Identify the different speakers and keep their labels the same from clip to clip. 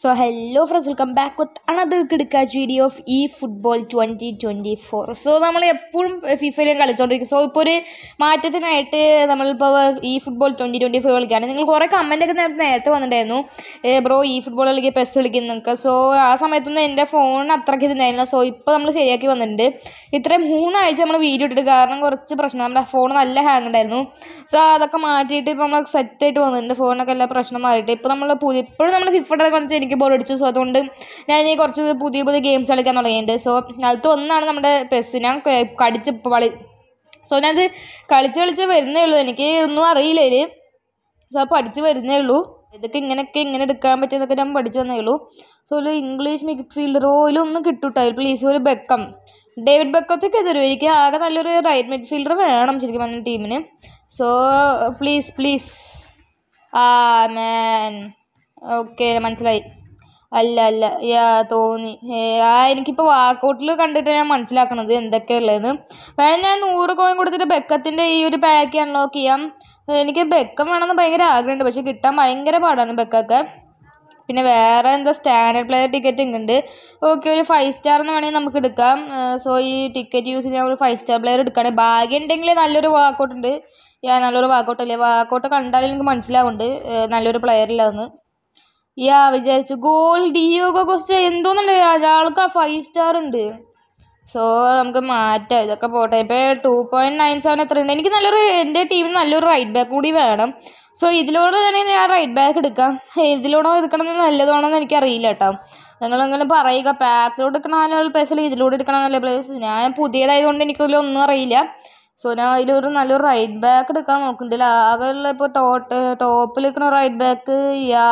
Speaker 1: So hello friends welcome back with another കിടക്കാച്ച് video of eFootball twenty twenty four so നമ്മൾ എപ്പോഴും ഫിഫയിലും കളിച്ചുകൊണ്ടിരിക്കും so ഇപ്പോൾ ഒരു മാറ്റത്തിനായിട്ട് നമ്മളിപ്പോൾ ഈ ഫുട്ബോൾ ട്വൻറ്റി ട്വൻറ്റി ഫോർ കളിക്കുകയാണ് നിങ്ങൾ കുറേ കമൻറ്റൊക്കെ നേരത്തെ നേരത്തെ വന്നിട്ടുണ്ടായിരുന്നു ബ്രോ ഈ ഫുട്ബോൾ കളിക്കുക പെസ് കളിക്കുന്നൊക്കെ സോ ആ സമയത്തൊന്നും എൻ്റെ ഫോണിന് അത്രയ്ക്ക് ഇതുണ്ടായില്ല സോ ഇപ്പോൾ നമ്മൾ ശരിയാക്കി വന്നിട്ടുണ്ട് ഇത്രയും മൂന്നാഴ്ച നമ്മൾ വീഡിയോ ഇട്ടിട്ട് കാരണം കുറച്ച് പ്രശ്നം നമ്മുടെ ഫോൺ നല്ല ഹാങ് ഉണ്ടായിരുന്നു സോ അതൊക്കെ മാറ്റിയിട്ട് ഇപ്പോൾ നമ്മൾ സെറ്റായിട്ട് വന്നിട്ടുണ്ട് ഫോണിനൊക്കെ എല്ലാ പ്രശ്നം മാറിയിട്ട് ഇപ്പോൾ നമ്മൾ പുതിയ ഇപ്പോഴും നമ്മൾ ഫിഫയുടെ കളിച്ച് എനിക്ക് ബോർ അടിച്ചു സോ അതുകൊണ്ട് ഞാൻ ഇനി കുറച്ച് പുതിയ പുതിയ ഗെയിംസ് കളിക്കാൻ തുടങ്ങിയിട്ടുണ്ട് സോ അതിലത്തെ ഒന്നാണ് നമ്മുടെ പെസ് ഞാൻ ക- കടിച്ച് വളി സോ ഞാനത് കളിച്ച് കളിച്ച് വരുന്നേ ഉള്ളൂ എനിക്ക് ഒന്നും അറിയില്ല ഇതിൽ സോ പഠിച്ച് വരുന്നേ ഉള്ളൂ ഇതൊക്കെ ഇങ്ങനെയൊക്കെ ഇങ്ങനെ എടുക്കാൻ പറ്റുന്നതൊക്കെ ഞാൻ പഠിച്ചു വന്നേ ഉള്ളൂ സോ ഒരു ഇംഗ്ലീഷ് മിഡ്ഫീൽഡറോ ഇതിലൊന്നും കിട്ടൂട്ടോ പ്ലീസ് ഒരു ബെക്കം ഡേവിഡ് ബെക്കത്തൊക്കെ തരും എനിക്ക് ആകെ നല്ലൊരു റൈറ്റ് മിഡ്ഫീൽഡർ വേണം ശരിക്കും പറഞ്ഞ ടീമിന് സോ പ്ലീസ് പ്ലീസ് ആ മാൻ ഓക്കെ മനസ്സിലായി അല്ല അല്ല യാ തോന്നി ഏ, ആ എനിക്കിപ്പോൾ വാക്കൗട്ടിൽ കണ്ടിട്ട് ഞാൻ മനസ്സിലാക്കണത് എന്തൊക്കെയുള്ളതെന്ന് വേണം ഞാൻ നൂറ് കോയിൻ കൊടുത്തിട്ട് ബെക്കത്തിൻ്റെ ഈ ഒരു പാക്ക് അൺലോക്ക് ചെയ്യാം എനിക്ക് ബെക്കം വേണമെന്ന് ഭയങ്കര ആഗ്രഹമുണ്ട് പക്ഷെ കിട്ടാൻ ഭയങ്കര പാടാണ് ബെക്കൊക്കെ പിന്നെ വേറെ എന്താ സ്റ്റാൻഡേർഡ് പ്ലെയർ ടിക്കറ്റ് ഉണ്ട് ഓക്കെ ഒരു ഫൈവ് സ്റ്റാർ എന്ന് വേണമെങ്കിൽ നമുക്ക് എടുക്കാം സോ ഈ ടിക്കറ്റ് യൂസ് ചെയ്യാൻ ഒരു ഫൈവ് സ്റ്റാർ പ്ലെയർ എടുക്കുകയാണ് ഭാഗ്യം ഉണ്ടെങ്കിൽ നല്ലൊരു വാക്കൗട്ട് ഉണ്ട് യാ നല്ലൊരു വാക്കൗട്ട് അല്ലേ വാക്കൗട്ട് കണ്ടാലും എനിക്ക് മനസ്സിലാവുന്നുണ്ട് ഏ, നല്ലൊരു പ്ലെയർ ഇല്ലാന്ന് യാ വിചാരിച്ചു ഗോൾ ഡിയോഗോ കോസ്റ്റ എന്തോന്നുണ്ട് അയാൾക്ക് ആ ഫൈവ് സ്റ്റാർ ഉണ്ട് സോ നമുക്ക് മാറ്റാം ഇതൊക്കെ പോട്ടെ ഇപ്പോൾ ടു പോയിൻറ്റ് നയൻ സെവൻ എത്ര ഉണ്ട് എനിക്ക് നല്ലൊരു എൻ്റെ ടീമിന് നല്ലൊരു റൈറ്റ് ബാക്ക് കൂടി വേണം സോ ഇതിലൂടെ തന്നെ ഞാൻ റൈറ്റ് ബാക്ക് എടുക്കാം ഇതിലൂടെ എടുക്കണമെന്ന് നല്ലതാണോ എന്ന് എനിക്കറിയില്ല കേട്ടോ നിങ്ങളെങ്ങനെ പറയുക പാക്കിലൂടെ എടുക്കണ നല്ല പ്ലേസിൽ ഇതിലൂടെ എടുക്കണ നല്ല പ്ലേസ് ഞാൻ പുതിയതായതുകൊണ്ട് എനിക്കതിൽ ഒന്നും അറിയില്ല സോ ഞാൻ അതിലൊരു നല്ലൊരു റൈറ്റ് ബാക്ക് എടുക്കാൻ നോക്കുന്നുണ്ട് ആകെയുള്ള ഇപ്പോൾ ടോട്ട് ടോപ്പിൽ നിൽക്കുന്ന റൈറ്റ് ബാക്ക് യാ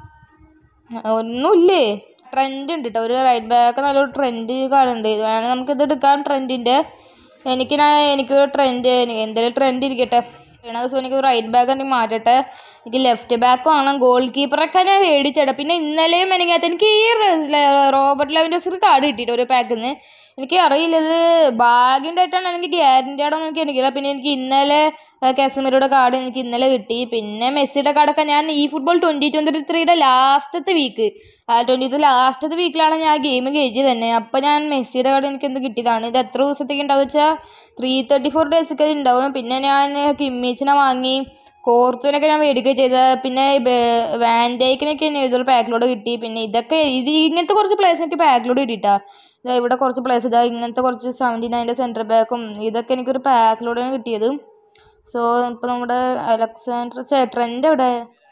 Speaker 1: ഒന്നുമില്ലേ ട്രെൻഡ് ഉണ്ട് കേട്ടോ ഒരു റൈറ്റ് ബാക്ക് നല്ലൊരു ട്രെൻഡ് കാണുന്നുണ്ട് വേണമെങ്കിൽ നമുക്കിത് എടുക്കാം ട്രെൻഡിൻ്റെ എനിക്ക് ഞാൻ എനിക്കൊരു ട്രെൻഡ് എന്തെങ്കിലും ട്രെൻഡ് ഇരിക്കട്ടെ വീണ ദിവസം എനിക്ക് റൈറ്റ് ബാക്ക് എനിക്ക് മാറ്റട്ടെ എനിക്ക് ലെഫ്റ്റ് ബാക്ക് വേണം ഗോൾ കീപ്പറൊക്കെ ഞാൻ മേടിച്ചേട്ടാ പിന്നെ ഇന്നലെയും എനിക്കകത്ത് എനിക്ക് ഈ റെ- റോബർട്ട് ലെവൻഡോസിന് കാർഡ് കിട്ടിയിട്ട് ഒരു പാക്കിൽ നിന്ന് എനിക്ക് അറിയില്ല ഇത് ഭാഗ്യണ്ടായിട്ടാണ് എനിക്ക് ഗ്യാരണ്ടി ആണോന്ന് എനിക്ക് എനിക്കില്ല പിന്നെ എനിക്ക് ഇന്നലെ കാശ്മീരുടെ കാർഡ് എനിക്ക് ഇന്നലെ കിട്ടി പിന്നെ മെസ്സിയുടെ കാർഡൊക്കെ ഞാൻ ഈ ഫുട്ബോൾ ട്വൻറ്റി ട്വൻറ്റി ത്രീയുടെ ലാസ്റ്റത്തെ വീക്ക് ആ ട്വൻറ്റി ത്രീ ലാസ്റ്റത്തെ വീക്കിലാണ് ഞാൻ ഗെയിം കയറ്റിയത് തന്നെ അപ്പോൾ ഞാൻ മെസ്സിയുടെ കാർഡ് എനിക്ക് എന്ത് കിട്ടിയതാണ് ഇത് എത്ര ദിവസത്തേക്ക് ഉണ്ടാവും വെച്ചാൽ ത്രീ തേർട്ടി ഫോർ ഡേയ്സൊക്കെ ഉണ്ടാവും പിന്നെ ഞാൻ കിമ്മീച്ചിനെ വാങ്ങി കോർത്തുവിനൊക്കെ ഞാൻ മേടിക്കുകയും ചെയ്ത പിന്നെ വാൻഡേക്കിനൊക്കെ ഇതൊരു പാക്കിലൂടെ കിട്ടി പിന്നെ ഇതൊക്കെ ഇത് ഇങ്ങനത്തെ കുറച്ച് പ്ലേസ് എനിക്ക് പാക്കിലൂടെ കിട്ടിയിട്ടാ ഇതാ ഇവിടെ കുറച്ച് പ്ലേസ് ഇതാ ഇങ്ങനത്തെ കുറച്ച് സെവൻറ്റി നയൻ്റെ സെൻറ്റർ ബാക്കും ഇതൊക്കെ എനിക്കൊരു പാക്കിലൂടെയാണ് കിട്ടിയത് സോ ഇപ്പോൾ നമ്മുടെ അലക്സാണ്ടർ ചേ ട്രെൻഡ് എവിടെ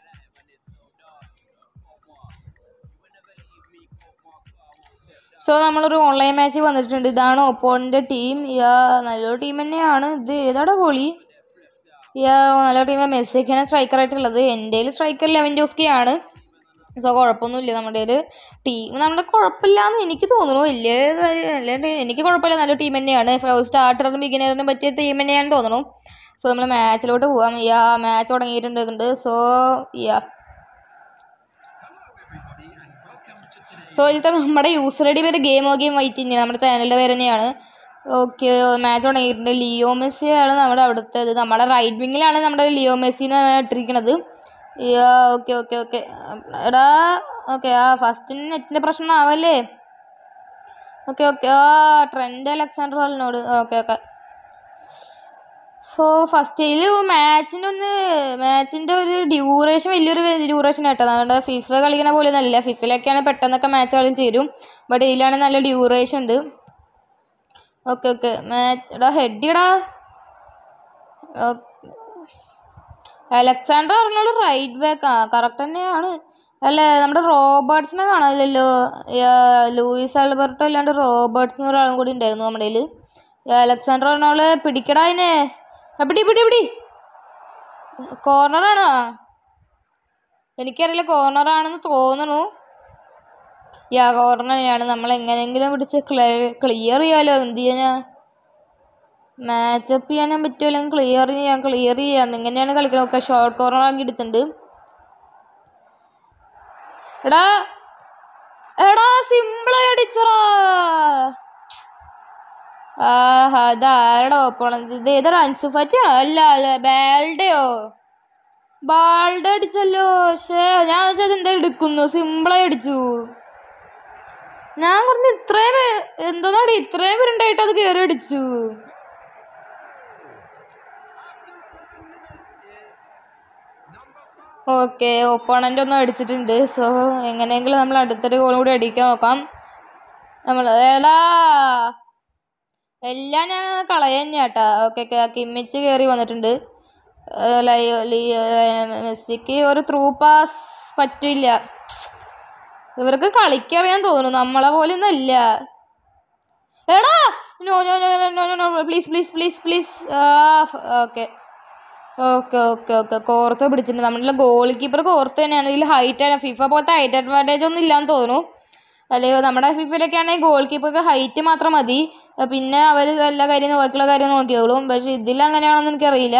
Speaker 1: സോ നമ്മളൊരു ഓൺലൈൻ മാച്ച് വന്നിട്ടുണ്ട് ഇതാണ് ഒപ്പോണിൻ്റെ ടീം യാ നല്ലൊരു ടീം തന്നെയാണ് ഇത് ഏതാടാ ഗോളി യാ നല്ല ടീമാണ് മെസ്സിക്കാണ് സ്ട്രൈക്കറായിട്ടുള്ളത് എൻ്റെ സ്ട്രൈക്കർ ലെവൻഡോസ്കി ആണ് സോ കുഴപ്പമൊന്നുമില്ല നമ്മുടെ കയ്യിൽ ടീം നമ്മുടെ കുഴപ്പമില്ലാന്ന് എനിക്ക് തോന്നുന്നു വലിയ കാര്യം അല്ലാണ്ട് എനിക്ക് കുഴപ്പമില്ല നല്ല ടീം തന്നെയാണ് സ്റ്റാർട്ടറിനും ബിഗിനറിനും പറ്റിയ ടീം തന്നെയാണെന്ന് തോന്നുന്നു സോ നമ്മൾ മാച്ചിലോട്ട് പോവാം യാ മാച്ച് തുടങ്ങിയിട്ടുണ്ട് സോ യാ സോ ഇതിലത്തെ നമ്മുടെ യൂസർ ഐ ഡി പേര് ഗെയിം ഓ ഗെയിം വൈറ്റിങ് നമ്മുടെ ചാനലിൻ്റെ പേര് തന്നെയാണ് ഓക്കെ മാച്ച് തുടങ്ങിയിട്ടുണ്ട് ലിയോ മെസ്സിയാണ് നമ്മുടെ അവിടുത്തേത് നമ്മുടെ റൈറ്റ് വിങ്ങിലാണ് നമ്മുടെ ലിയോ മെസ്സിനെ ഇട്ടിരിക്കുന്നത് ഓക്കെ ഓക്കെ ഓക്കെ എടാ ഓക്കെ ആ ഫസ്റ്റിന് നെറ്റിൻ്റെ പ്രശ്നം ആവല്ലേ ഓക്കെ ഓക്കെ ആ ട്രെൻഡ് അലക്സാണ്ടർ ഹാളിനോട് ഓക്കെ ഓക്കെ സോ ഫസ്റ്റിൽ മാച്ചിൻ്റെ ഒന്ന് മാച്ചിൻ്റെ ഒരു ഡ്യൂറേഷൻ വലിയൊരു ഡ്യൂറേഷൻ ആട്ടോ നമ്മുടെ ഫിഫ കളിക്കണ പോലെ ഒന്നല്ല ഫിഫയിലൊക്കെയാണ് പെട്ടെന്നൊക്കെ മാച്ച് കളി ചേരും ബട്ട് ഇതിലാണ് നല്ല ഡ്യൂറേഷൻ ഉണ്ട് ഓക്കെ ഓക്കെ മാച്ച് എടാ ഹെഡിടാ അലക്സാണ്ടർ പറഞ്ഞോളൂ റൈറ്റ് ബാക്ക് ആ കറക്റ്റ് തന്നെയാണ് അല്ലേ നമ്മുടെ റോബർട്സിനെ കാണാനില്ലല്ലോ യാ, ലൂയിസ് ആൽബർട്ടോ അല്ലാണ്ട് റോബർട്സ് എന്ന് ഒരാളും കൂടി ഉണ്ടായിരുന്നു നമ്മുടെ കയ്യിൽ അലക്സാണ്ടർ പറഞ്ഞോള് പിടിക്കടാ അതിനെ ആ, പിടി പിടി പിടി കോർണറാണോ എനിക്കറിയില്ല കോർണറാണെന്ന് തോന്നുന്നു യാ കോർണർ തന്നെയാണ് നമ്മൾ എങ്ങനെയെങ്കിലും പിടിച്ച് ക്ലിയർ ചെയ്യാലോ എന്ത് ചെയ്യാനാ മാച്ചപ്പ് ചെയ്യാനും പറ്റുമോ അല്ലെങ്കിൽ ക്ലിയർ ചെയ്യാം ക്ലിയർ ചെയ്യാം ഇങ്ങനെയാണ് കളിക്കുന്നത് ഒക്കെ ഷോർട്ട് കോർണർ ആക്കി എടുത്തിട്ടുണ്ട് എടാ എടാ സിമ്പിളായി അടിച്ചറാ ആഹാ ഇത് ആരുടെ ഓപ്പോണന്റ് ഇത് ഏതൊരു അൻസുഫാറ്റിയാണോ അല്ല അല്ല ബാൽഡയോ ബാൾഡ് അടിച്ചല്ലോ പക്ഷേ ഞാൻ വെച്ചാൽ എന്താ എടുക്കുന്നു സിമ്പിളായി അടിച്ചു ഞാൻ പറഞ്ഞു ഇത്രയും പേ- എന്തോന്നാടി ഇത്രയും പേരുണ്ടായിട്ട് അത് കയറി അടിച്ചു ഓക്കെ ഒപ്പോണൻ്റ് ഒന്നും അടിച്ചിട്ടുണ്ട് സോ എങ്ങനെയെങ്കിലും നമ്മൾ അടുത്തൊരു ഗോൾ കൂടി അടിക്കാൻ നോക്കാം നമ്മൾ ഏടാ എല്ലാം ഞാൻ കളയാൻ തന്നെയാട്ടാ ഓക്കെ കിമ്മിച്ച് കയറി വന്നിട്ടുണ്ട് ഏഹ് ലയ- ലി- ഏഹ് മെസ്സിക്ക് ഒരു ത്രൂ പാസ് പറ്റില്ല ഇവർക്ക് കളിക്കറിയാൻ തോന്നുന്നു നമ്മളെ പോലെ ഒന്നും അല്ല എടാ no no no no no no please please please please okay okay okay okay കോർത്ത് പിടിച്ചിട്ടുണ്ട് നമ്മളുടെ ഗോൾ കീപ്പർ കോർത്ത് തന്നെയാണ് ഇതിൽ ഹൈറ്റ് ആണ് ഫിഫ പോലത്തെ ഹൈറ്റ് അഡ്വാൻറ്റേജ് ഒന്നും ഇല്ലാന്ന് തോന്നുന്നു അല്ലെങ്കിൽ നമ്മുടെ ഫിഫയിലൊക്കെ ആണെങ്കിൽ ഗോൾ കീപ്പർക്ക് ഹൈറ്റ് മാത്രം മതി അഹ് പിന്നെ അവർ എല്ലാ കാര്യം ബാക്കിയുള്ള കാര്യം നോക്കിയോളും പക്ഷെ ഇതിൽ അങ്ങനെയാണെന്ന് എനിക്കറിയില്ല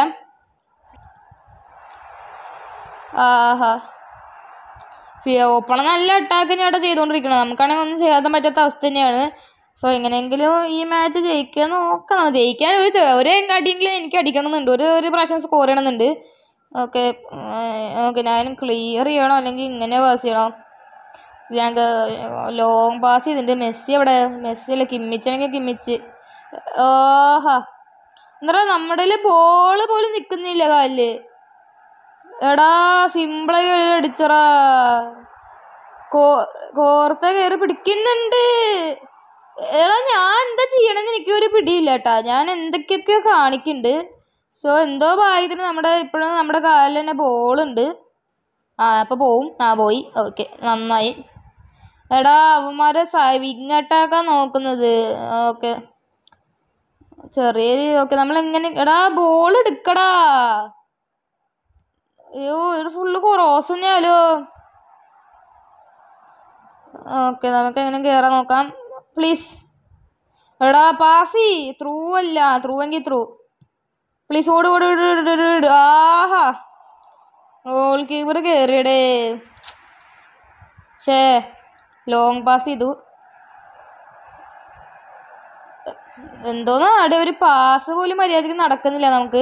Speaker 1: ആഹാ ഓപ്പണ നല്ല അറ്റാക്ക് തന്നെയാണ് ചെയ്തുകൊണ്ടിരിക്കുന്നത് നമുക്കാണെങ്കിൽ ഒന്നും ചെയ്യാൻ പറ്റാത്ത അവസ്ഥ തന്നെയാണ് സോ എങ്ങനെയെങ്കിലും ഈ മാച്ച് ജയിക്കാൻ നോക്കണം ജയിക്കാൻ ഒരു ത- ഒരു അടിയെങ്കിലും എനിക്ക് അടിക്കണമെന്നുണ്ട് ഒരു ഒരു പ്രാവശ്യം സ്കോർ ചെയ്യണമെന്നുണ്ട് ഓക്കെ ഓക്കെ ഞാൻ ക്ലിയർ ചെയ്യണോ അല്ലെങ്കിൽ ഇങ്ങനെ പാസ് ചെയ്യണോ ഞാൻ ലോങ് പാസ് ചെയ്തിട്ടുണ്ട് മെസ്സി അവിടെ മെസ്സി അല്ല കിമ്മിച്ചാണെങ്കിൽ കിമ്മിച്ച് ഓഹാ എന്താ നമ്മുടെ ബോള് പോലും നിൽക്കുന്നില്ല കാലില് എടാ സിമ്പിളായി അടിച്ചറാ കോ കോർത്ത കയറി പിടിക്കുന്നുണ്ട് എടാ ഞാൻ എന്താ ചെയ്യണമെന്ന് എനിക്ക് ഒരു പിടിയില്ല കേട്ടാ ഞാൻ എന്തൊക്കെയൊക്കെയോ കാണിക്കുന്നുണ്ട് സോ എന്തോ ഭാഗ്യത്തിന് നമ്മുടെ ഇപ്പോഴും നമ്മുടെ കാലിൽ തന്നെ ബോളുണ്ട് ആ അപ്പോൾ പോവും ആ പോയി ഓക്കെ നന്നായി എടാ അവന്മാരെ വിങ് അറ്റാക്കാൻ നോക്കുന്നത് ഓക്കെ ചെറിയൊരു ഓക്കെ നമ്മൾ എങ്ങനെ എടാ ബോൾ എടുക്കടാ അയ്യോ ഇത് ഫുള്ള് ക്രോസ് തന്നെയാലോ ഓക്കെ നമുക്ക് എങ്ങനെ കയറാൻ നോക്കാം പ്ലീസ് എടാ പാസി ത്രൂ അല്ല ത്രൂ എങ്കിൽ ത്രൂ പ്ലീസ് ഓട് ഓട് ഓട് ഓട് ഓട് ഓട്. ആഹാ ഗോൾ കീപ്പർ കയറിയടേ ഷേ ലോങ് പാസ് ചെയ്തു എന്തോന്നാടെ ഒരു പാസ് പോലും മര്യാദക്ക് നടക്കുന്നില്ല നമുക്ക്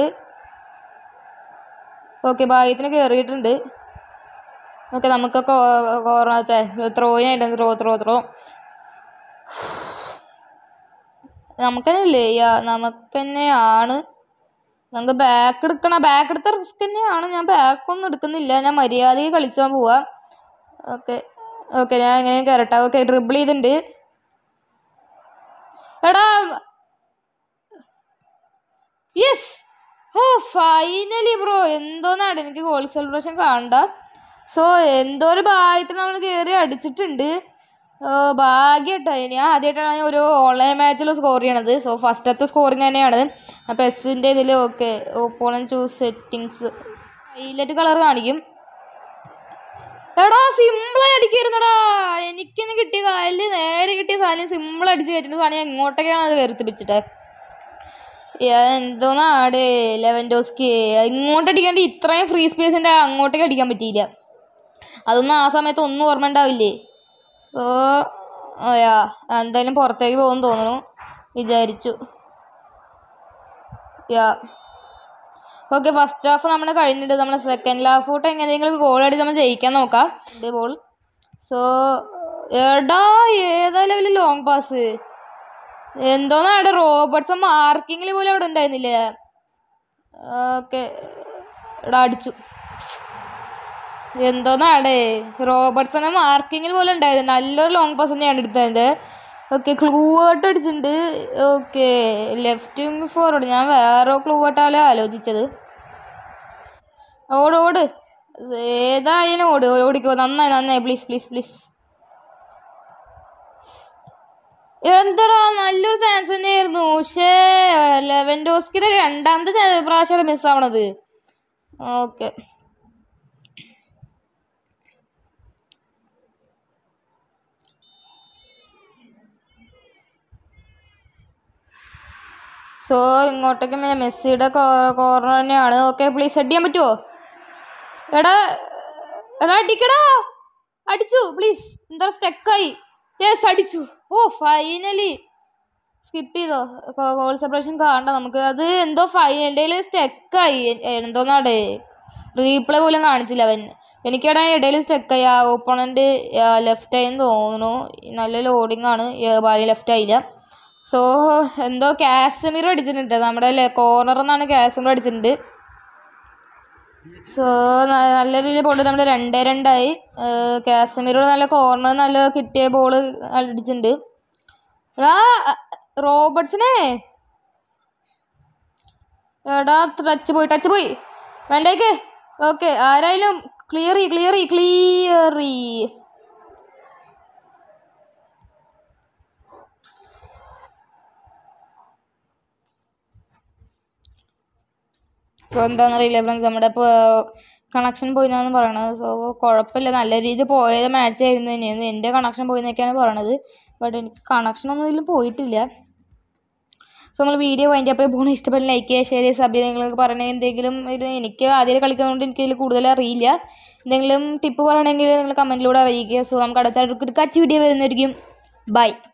Speaker 1: ഓക്കെ ഭാഗ്യത്തിന് കയറിയിട്ടുണ്ട് ഓക്കെ നമുക്ക് കോർണർ ത്രോയിനായിട്ട് ത്രോ ത്രോ ത്രോ നമുക്ക് തന്നെയല്ലേ യാ നമുക്ക് തന്നെയാണ് നമുക്ക് ബാക്ക് എടുക്കണം ബാക്ക് എടുത്ത റിസ്ക് തന്നെയാണ് ഞാൻ ബാക്ക് ഒന്നും എടുക്കുന്നില്ല ഞാൻ മര്യാദയ്ക്ക് കളിച്ചാൻ പോവാ ഓക്കെ ഓക്കെ ഞാൻ എങ്ങനെ കയറട്ടെ ഓക്കെ ഡ്രിബിൾ ചെയ്തിട്ടുണ്ട് എടാ യെസ് ഓ ഫൈനലി ബ്രോ എന്തോന്നാണ് എനിക്ക് ഗോൾ സെലിബ്രേഷൻ കാണണ്ട സോ എന്തോ ഒരു ഭാഗ്യത്തിന് നമ്മൾ കയറി അടിച്ചിട്ടുണ്ട് ഭാഗ്യട്ടോ ഞാൻ ആദ്യമായിട്ടാണ് ഒരു ഓൺലൈൻ മാച്ചിൽ സ്കോർ ചെയ്യണത് സോ ഫസ്റ്റത്തെ സ്കോറിങ് തന്നെയാണ് അപ്പോൾ എസിൻ്റെ ഇതിൽ okay opponent choose settings highlight colour കാണിക്കും എടാ സിമ്പിളായി അടിക്കായിരുന്നടാ എനിക്കിന്ന് കിട്ടിയ കാലിൽ നേരെ കിട്ടിയ സാധനം സിമ്പിൾ അടിച്ച് കയറ്റുന്ന സാധനം ഞാൻ ഇങ്ങോട്ടേക്കാണ് അത് കയറിത്തിപ്പിച്ചിട്ട് എന്തോന്നാട് ലെവൻഡോസ്ക്ക് ഇങ്ങോട്ട് അടിക്കാണ്ട് ഇത്രയും ഫ്രീ സ്പേസിൻ്റെ അങ്ങോട്ടേക്ക് അടിക്കാൻ പറ്റിയില്ല അതൊന്നും ആ സമയത്ത് ഒന്നും ഓർമ്മ ഉണ്ടാവില്ലേ സോ യാ എന്തായാലും പുറത്തേക്ക് പോകും തോന്നുന്നു വിചാരിച്ചു യാ ഓക്കെ ഫസ്റ്റ് ഹാഫ് നമ്മൾ കഴിഞ്ഞിട്ട് നമ്മൾ സെക്കൻഡ് ഹാഫ് തൊട്ട് എങ്ങനെയെങ്കിലും ഗോൾ അടിച്ച് നമ്മൾ ജയിക്കാൻ നോക്കാം ഇത് ബോൾ സോ എടാ ഏതാ ലെവല് ലോങ് പാസ് എന്തോന്നാണ് റോബർട്ട്സൺ മാർക്കിങ്ങിൽ പോലും അവിടെ ഉണ്ടായിരുന്നില്ലേ ഓക്കെ എടാ അടിച്ചു എന്തോന്നാടേ റോബർട്ട്സനെ മാർക്കിങ്ങിൽ പോലെ ഉണ്ടായത് നല്ലൊരു ലോങ് പാസ് തന്നെയാണ് എടുത്തത് ഓക്കെ ക്ലൂ ആയിട്ട് അടിച്ചിട്ടുണ്ട് ഓക്കെ ലെഫ്റ്റ് വിങ് ഫോർവേഡ് ഞാൻ വേറെ ക്ലൂ ആയിട്ടാലോ ആലോചിച്ചത് ഓട് ഓട് ഏതായാലും ഓട് ഓടിക്കോ നന്നായി നന്നായി പ്ലീസ് പ്ലീസ് പ്ലീസ് എന്താടാ നല്ലൊരു ചാൻസ് തന്നെയായിരുന്നു പക്ഷേ ലെവൻ ഡോസ്കിയുടെ രണ്ടാമത്തെ ചാ- പ്രാവശ്യമാണ് മിസ്സാവണത് ഓക്കെ സോ ഇങ്ങോട്ടേക്ക് മെ- മെസ്സിയുടെ കോർണർ തന്നെയാണ് ഓക്കെ പ്ലീസ് ഹെഡ് ചെയ്യാൻ പറ്റുമോ എടാ എടാ അടിക്കടാ അടിച്ചു പ്ലീസ് എന്താ സ്റ്റക്കായി യെസ് അടിച്ചു ഓ ഫൈനലി സ്കിപ്പ് ചെയ്തോ ഗോൾ സെപ്പറേഷൻ കാണണ്ട നമുക്ക് അത് എന്തോ ഫൈനലിൽ സ്റ്റക്കായി എന്തോന്നാടേ റീപ്ലേ പോലും കാണിച്ചില്ല അവൻ എനിക്കവിടെ ഇടയിൽ സ്റ്റക്ക് ആയി ആ ഓപ്പണൻ്റ് ലെഫ്റ്റ് ആയെന്ന് തോന്നുന്നു നല്ല ലോഡിംഗ് ആണ് ബാലി ലെഫ്റ്റ് ആയില്ല സോ എന്തോ കാശ്മീർ അടിച്ചിട്ടുണ്ട് നമ്മുടെ കോർണറിൽ നിന്നാണ് കാശ്മീർ അടിച്ചിട്ടുണ്ട് സോ നല്ല രീതിയിൽ പോയിട്ട് നമ്മൾ രണ്ടേ രണ്ടായി കാശ്മീരോട് നല്ല കോർണർ നല്ല കിട്ടിയ ബോൾ അടിച്ചിട്ടുണ്ട് എടാ റോബർട്സിനെ എടാ ടച്ച് പോയി ടച്ച് പോയി വേണ്ടേക്ക് ഓക്കെ ആരായാലും ക്ലിയർ ചെയ്യ് ക്ലിയർ ചെയ്യ് ക്ലിയർ ചെയ്യ് സോ എന്താണെന്നറിയില്ല ഫ്രണ്ട്സ് നമ്മുടെ ഇപ്പോൾ കണക്ഷൻ പോയിന്നാണ് പറയണത് സോ കുഴപ്പമില്ല നല്ല രീതിയിൽ പോയത് മാച്ച് ആയിരുന്നു തന്നെയായിരുന്നു എൻ്റെ കണക്ഷൻ പോയിന്നൊക്കെയാണ് പറയണത് ബട്ട് എനിക്ക് കണക്ഷനൊന്നും ഇതിൽ പോയിട്ടില്ല സോ നമ്മൾ വീഡിയോ വൈൻഡ് അപ്പോൾ പോകണം ഇഷ്ടപ്പെട്ട് ലൈക്ക് ചെയ്യുക ഷെയർ ചെയ്യുക സബ് നിങ്ങൾക്ക് പറയണ എന്തെങ്കിലും ഇതിൽ എനിക്ക് ആദ്യം കളിക്കുന്നതുകൊണ്ട് എനിക്ക് ഇതിൽ കൂടുതൽ അറിയില്ല എന്തെങ്കിലും ടിപ്പ് പറയണമെങ്കിൽ നിങ്ങൾ കമൻറ്റിലൂടെ അറിയിക്കുക സോ നമുക്ക് അടുത്ത അടുത്ത വീഡിയോ വരുന്നതായിരിക്കും ബൈ